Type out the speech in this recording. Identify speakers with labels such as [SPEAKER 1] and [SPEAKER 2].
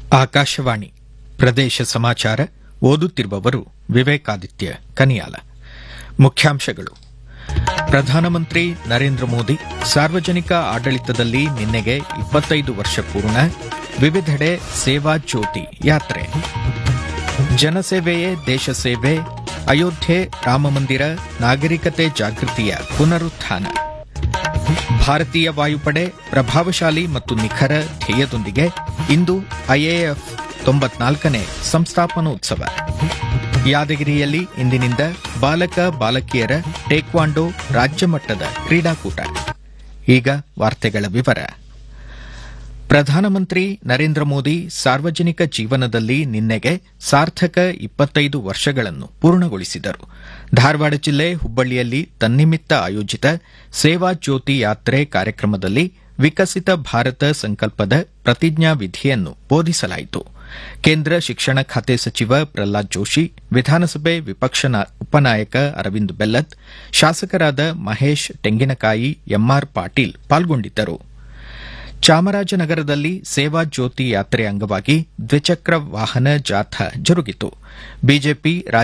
[SPEAKER 1] ಆಕಾಶವಾಣಿ ಪ್ರದೇಶ ಸಮಾಚಾರ ಓದುತ್ತಿರುವವರು ವಿವೇಕಾದಿತ್ಯ ಕನಿಯಾಲ ಮುಖ್ಯಾಂಶಗಳು ಪ್ರಧಾನಮಂತ್ರಿ ನರೇಂದ್ರ ಮೋದಿ ಸಾರ್ವಜನಿಕ ಆಡಳಿತದಲ್ಲಿ ನಿನ್ನೆಗೆ ಇಪ್ಪತ್ತೈದು ವರ್ಷ ಪೂರ್ಣ ವಿವಿಧೆಡೆ ಸೇವಾ ಜ್ಯೋತಿ ಯಾತ್ರೆ ಜನಸೇವೆಯೇ ದೇಶ ಸೇವೆ ಅಯೋಧ್ಯೆ ರಾಮಮಂದಿರ ನಾಗರಿಕತೆ ಜಾಗೃತಿಯ ಪುನರುತ್ಥಾನ ಭಾರತೀಯ ವಾಯುಪಡೆ ಪ್ರಭಾವಶಾಲಿ ಮತ್ತು ನಿಖರ ಧ್ಯೇಯದೊಂದಿಗೆ ಇಂದು ಐಎಎಫ್ ತೊಂಬತ್ನಾಲ್ಕನೇ ಸಂಸ್ಥಾಪನೋತ್ಸವ ಯಾದಗಿರಿಯಲ್ಲಿ ಇಂದಿನಿಂದ ಬಾಲಕ ಬಾಲಕಿಯರ ಟೇಕ್ವಾಂಡೋ ರಾಜ್ಯಮಟ್ಟದ ಕ್ರೀಡಾಕೂಟ ಈಗ ವಾರ್ತೆಗಳ ವಿವರ ಪ್ರಧಾನಮಂತ್ರಿ ನರೇಂದ್ರ ಮೋದಿ ಸಾರ್ವಜನಿಕ ಜೀವನದಲ್ಲಿ ನಿನ್ನೆಗೆ ಸಾರ್ಥಕ ಇಪ್ಪತ್ತೈದು ವರ್ಷಗಳನ್ನು ಪೂರ್ಣಗೊಳಿಸಿದರು ಧಾರವಾಡ ಜಿಲ್ಲೆ ಹುಬ್ಬಳ್ಳಿಯಲ್ಲಿ ತನ್ನಿಮಿತ್ತ ಆಯೋಜಿತ ಸೇವಾ ಜ್ಯೋತಿ ಯಾತ್ರೆ ಕಾರ್ಯಕ್ರಮದಲ್ಲಿ ವಿಕಸಿತ ಭಾರತ ಸಂಕಲ್ಪದ ಪ್ರತಿಜ್ಞಾ ವಿಧಿಯನ್ನು ಬೋಧಿಸಲಾಯಿತು ಕೇಂದ್ರ ಶಿಕ್ಷಣ ಖಾತೆ ಸಚಿವ ಪ್ರಹ್ಲಾದ್ ಜೋಶಿ ವಿಧಾನಸಭೆ ವಿಪಕ್ಷ ಉಪನಾಯಕ ಅರವಿಂದ್ ಬೆಲ್ಲತ್ ಶಾಸಕರಾದ ಮಹೇಶ್ ತೆಂಗಿನಕಾಯಿ ಎಂಆರ್ ಪಾಟೀಲ್ ಪಾಲ್ಗೊಂಡಿದ್ದರು ಚಾಮರಾಜನಗರದಲ್ಲಿ ಸೇವಾ ಜ್ಯೋತಿ ಯಾತ್ರೆ ಅಂಗವಾಗಿ ದ್ವಿಚಕ್ರ ವಾಹನ ಜಾಥಾ ಜರುಗಿತು ಬಿಜೆಪಿ